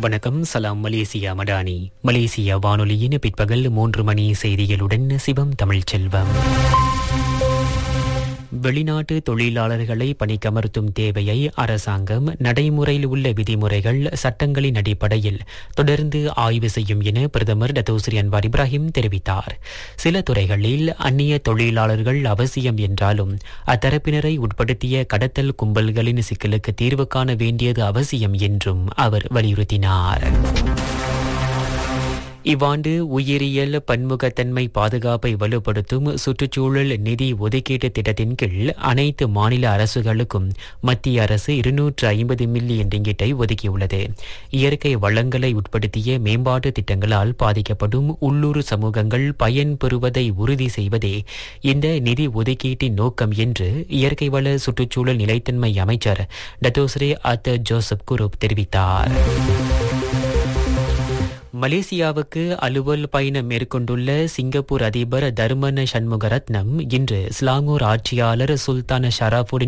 வணக்கம் சலாம் Malaysia Madani Malaysia வானொலியின் பிற்பகல் மூன்று மணி செய்திகளுடன் சிவம் தமிழ் செல்வம் வெளிநாட்டு தொழிலாளர்களை பணிக்கமர்த்தும் தேவையை அரசாங்கம் நடைமுறையில் உள்ள விதிமுறைகள் சட்டங்களின் அடிப்படையில் தொடர்ந்து ஆய்வு செய்யும் என பிரதமர் டத்தோஸ்ரீ அன்வார் இப்ராஹிம் தெரிவித்தார் சில துறைகளில் அந்நிய தொழிலாளர்கள் அவசியம் என்றாலும் அத்தரப்பினரை உட்படுத்திய கடத்தல் கும்பல்களின் சிக்கலுக்கு தீர்வு காண வேண்டியது அவசியம் என்றும் அவர் வலியுறுத்தினார் இவ்வாண்டு உயிரியல் பன்முகத்தன்மை பாதுகாப்பை வலுப்படுத்தும் சுற்றுச்சூழல் நிதி ஒதுக்கீட்டு திட்டத்தின் கீழ் அனைத்து மாநில அரசுகளுக்கும் மத்திய அரசு இருநூற்று ஐம்பது மில்லியன் ரிங்கிட்டை ஒதுக்கியுள்ளது இயற்கை வளங்களை உட்படுத்திய மேம்பாட்டு திட்டங்களால் பாதிக்கப்படும் உள்ளூர் சமூகங்கள் பயன் பெறுவதை உறுதி செய்வதே இந்த நிதி ஒதுக்கீட்டின் நோக்கம் என்று இயற்கை வள சுற்றுச்சூழல் நிலைத்தன்மை அமைச்சர் டத்தோஸ்ரே அத் ஜோசப் குரூப் தெரிவித்தார் மலேசியாவுக்கு அலுவல் பயணம் மேற்கொண்டுள்ள சிங்கப்பூர் அதிபர் தர்மன சண்முகரத்னம் இன்று ஸ்லாங்கூர் ஆட்சியாளர் சுல்தான் ஷராபுடின்